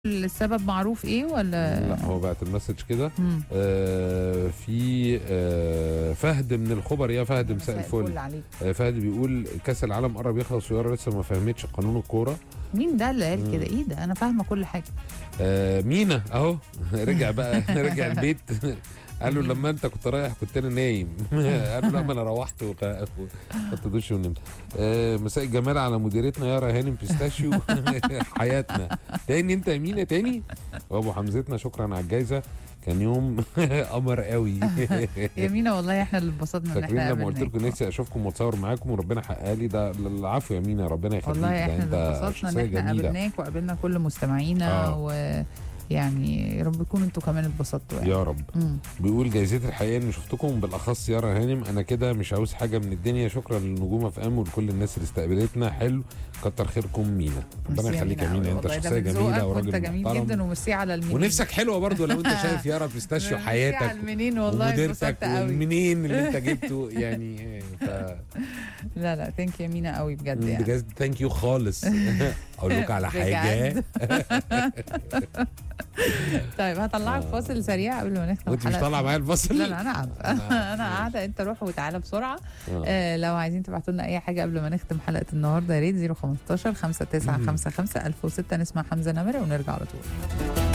السبب معروف ايه ولا لا هو بعت المسج كده مم. آه في آه فهد من الخبر يا فهد مساء الفل عليك آه فهد بيقول كاس العالم قرب يخلص ويارا لسه ما فهمتش قانون الكوره مين ده اللي قال مم. كده ايه ده انا فاهمه كل حاجه آه مينا اهو رجع بقى رجع البيت قال له لما انت كنت رايح كنت انا نايم قال له لا ما انا روحت وخدت دش ونمت آه مساء الجمال على مديرتنا يارا هانم بيستاشيو حياتنا تاني انت يا مينا تاني وابو حمزتنا شكرا على الجايزه كان يوم قمر قوي يا مينا والله احنا اللي اتبسطنا ان فاكرين احنا لما قلت قابلناك. لكم نفسي اشوفكم واتصور معاكم وربنا حقق لي ده العفو يا مينا ربنا يخليك والله ده احنا انت اللي اتبسطنا ان شخصيه احنا جميله قابلناك وقابلنا كل مستمعينا آه. ويعني يا رب تكونوا انتوا كمان اتبسطتوا يعني يا رب مم. بيقول جايزتي الحقيقه اني شفتكم بالاخص يارا هانم انا كده مش عاوز حاجه من الدنيا شكرا للنجوم اف ام ولكل الناس اللي استقبلتنا حلو كتر خيركم مينا ربنا ميرسي يخليك يا أوي مينا انت والله، ده شخصيه من جميله ذوقك وراجل وانت جميل محترم جدا وميرسي على المنين ونفسك حلوه برضو لو انت شايف يارا بيستاشيو ميرسي على حياتك المنين والله ومديرتك اتبسطت قوي والمنين اللي انت جبته يعني ف... لا لا ثانك يا مينا قوي بجد يعني بجد ثانك يو خالص اقول لك على حاجه بجد. طيب هطلعك آه. فاصل سريع قبل ما نختم وانت مش الحلقة. طالعه معايا الفصل لا لا انا عارفه أنا انا قاعده انت روح وتعالى بسرعه آه. آه لو عايزين تبعتوا لنا اي حاجه قبل ما نختم حلقه النهارده يا ريت 015 5955 1006 نسمع حمزه نمره ونرجع على طول